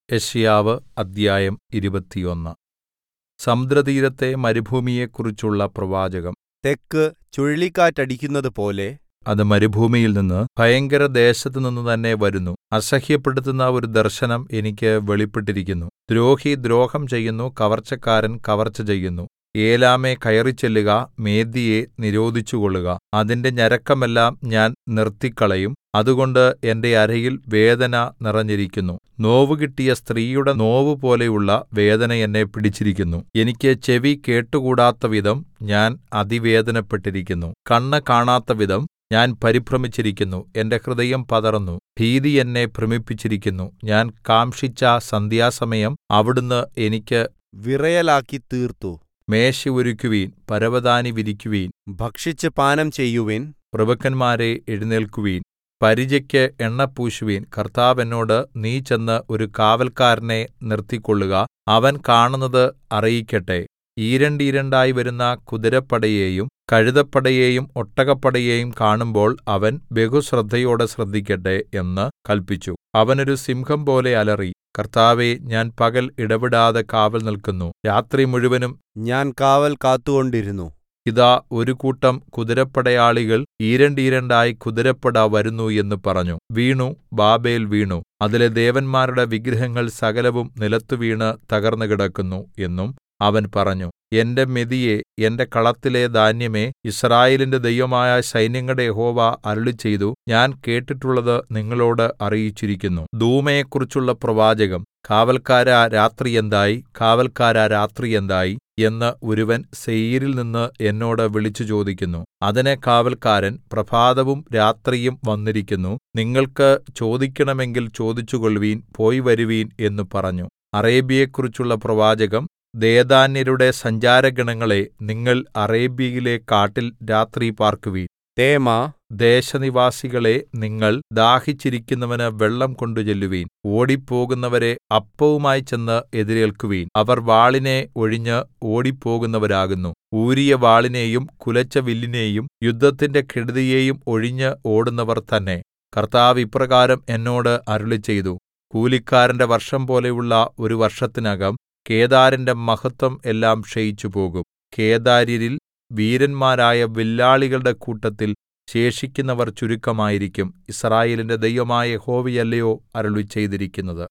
യെശയ്യാവ് അദ്ധ്യായം ഇരുപത്തിയൊന്ന് സമുദ്രതീരത്തെ മരുഭൂമിയെക്കുറിച്ചുള്ള പ്രവാചകം തെക്ക് ചുഴലിക്കാറ്റടിക്കുന്നതുപോലെ അത് മരുഭൂമിയിൽനിന്ന് ഭയങ്കരദേശത്തുനിന്ന് തന്നെ വരുന്നു അസഹ്യപ്പെടുത്തുന്ന ഒരു ദർശനം എനിക്ക് വെളിപ്പെട്ടിരിക്കുന്നു ദ്രോഹി ദ്രോഹം ചെയ്യുന്നു കവർച്ചക്കാരൻ കവർച്ച ചെയ്യുന്നു ഏലാമേ കയറിച്ചെല്ലുക മേദ്യയെ നിരോധിച്ചുകൊള്ളുക അതിന്റെ ഞരക്കമെല്ലാം ഞാൻ നിർത്തിക്കളയും അതുകൊണ്ട് എന്റെ അരയിൽ വേദന നിറഞ്ഞിരിക്കുന്നു നോവുകിട്ടിയ സ്ത്രീയുടെ നോവുപോലെയുള്ള വേദന എന്നെ പിടിച്ചിരിക്കുന്നു എനിക്ക് ചെവി കേട്ടുകൂടാത്തവിധം ഞാൻ അതിവേദനപ്പെട്ടിരിക്കുന്നു കണ്ണ് കാണാത്തവിധം ഞാൻ പരിഭ്രമിച്ചിരിക്കുന്നു എന്റെ ഹൃദയം പതറുന്നു ഭീതി എന്നെ ഭ്രമിപ്പിച്ചിരിക്കുന്നു ഞാൻ കാംക്ഷിച്ച സന്ധ്യാസമയം അവിടുന്ന് എനിക്ക് വിറയലാക്കി തീർത്തു മേശ ഒരുക്കുവിൻ പരവതാനി വിരിക്കുവിൻ ഭക്ഷിച്ച് പാനം ചെയ്യുവിൻ പ്രഭുക്കന്മാരെ എഴുന്നേൽക്കുവിൻ പരിചയ്ക്ക് എണ്ണ പൂശുവിൻ കർത്താവ് എന്നോട് നീ ചെന്ന് ഒരു കാവല്ക്കാരനെ നിർത്തിക്കൊള്ളുക അവൻ കാണുന്നത് അറിയിക്കട്ടെ ഈരണ്ടീരണ്ടായി വരുന്ന കുതിരപ്പടയെയും കഴുതപ്പടയെയും ഒട്ടകപ്പടയെയും കാണുമ്പോൾ അവൻ ബഹുശ്രദ്ധയോടെ ശ്രദ്ധിക്കട്ടെ എന്ന് കല്പിച്ചു അവൻ ഒരു സിംഹംപോലെ അലറി കർത്താവേ ഞാൻ പകൽ ഇടവിടാതെ കാവൽ നില്ക്കുന്നു രാത്രി മുഴുവനും ഞാൻ കാവൽ കാത്തുകൊണ്ടിരുന്നു ഇതാ ഒരു കൂട്ടം കുതിരപ്പടയാളികൾ ഈരണ്ടീരണ്ടായി കുതിരപ്പട വരുന്നു എന്ന് പറഞ്ഞു വീണു ബാബേൽ വീണു അതിലെ ദേവന്മാരുടെ വിഗ്രഹങ്ങൾ സകലവും നിലത്തുവീണ് തകർന്നു കിടക്കുന്നു എന്നും അവൻ പറഞ്ഞു എന്റെ മെതിയെ എന്റെ കളത്തിലെ ധാന്യമേ യിസ്രായേലിന്റെ ദൈവമായ സൈന്യങ്ങളുടെ യഹോവ അരുളിച്ചെയ്തു ഞാൻ കേട്ടിട്ടുള്ളത് നിങ്ങളോട് അറിയിച്ചിരിക്കുന്നു ധൂമയെക്കുറിച്ചുള്ള പ്രവാചകം കാവല്ക്കാരാ രാത്രി എന്തായി കാവല്ക്കാരാ രാത്രി എന്തായി എന്ന് ഒരുവൻ സെയീരിൽ നിന്ന് എന്നോട് വിളിച്ചു ചോദിക്കുന്നു അതിന് കാവല്ക്കാരൻ പ്രഭാതവും രാത്രിയും വന്നിരിക്കുന്നു നിങ്ങൾക്ക് ചോദിക്കണമെങ്കിൽ ചോദിച്ചുകൊള്ളുവീൻ പോയി വരുവീൻ എന്ന് പറഞ്ഞു അറേബ്യയെക്കുറിച്ചുള്ള പ്രവാചകം ദേദാന്യരുടെ സഞ്ചാരഗണങ്ങളെ നിങ്ങൾ അറേബ്യയിലെ കാട്ടിൽ രാത്രി പാർക്കുവീൻ തേമ ദേശനിവാസികളെ നിങ്ങൾ ദാഹിച്ചിരിക്കുന്നവന് വെള്ളം കൊണ്ടുചെല്ലുവീൻ ഓടിപ്പോകുന്നവരെ അപ്പവുമായി ചെന്ന് എതിരേൽക്കുവീൻ അവർ വാളിനെ ഒഴിഞ്ഞ് ഓടിപ്പോകുന്നവരാകുന്നു ഊരിയ വാളിനെയും കുലച്ച വില്ലിനെയും യുദ്ധത്തിന്റെ കെടുതിയെയും ഒഴിഞ്ഞ് ഓടുന്നവർ തന്നെ കർത്താവ് ഇപ്രകാരം എന്നോട് അരുളിച്ചെയ്തു കൂലിക്കാരന്റെ വർഷം പോലെയുള്ള ഒരു വർഷത്തിനകം കേദാരിന്റെ മഹത്വം എല്ലാം ക്ഷയിച്ചുപോകും കേദാര്യരിൽ വീരന്മാരായ വില്ലാളികളുടെ കൂട്ടത്തിൽ ശേഷിക്കുന്നവർ ചുരുക്കമായിരിക്കും യിസ്രായേലിന്റെ ദൈവമായ യഹോവയല്ലയോ അരുളിച്ചെയ്തിരിക്കുന്നത്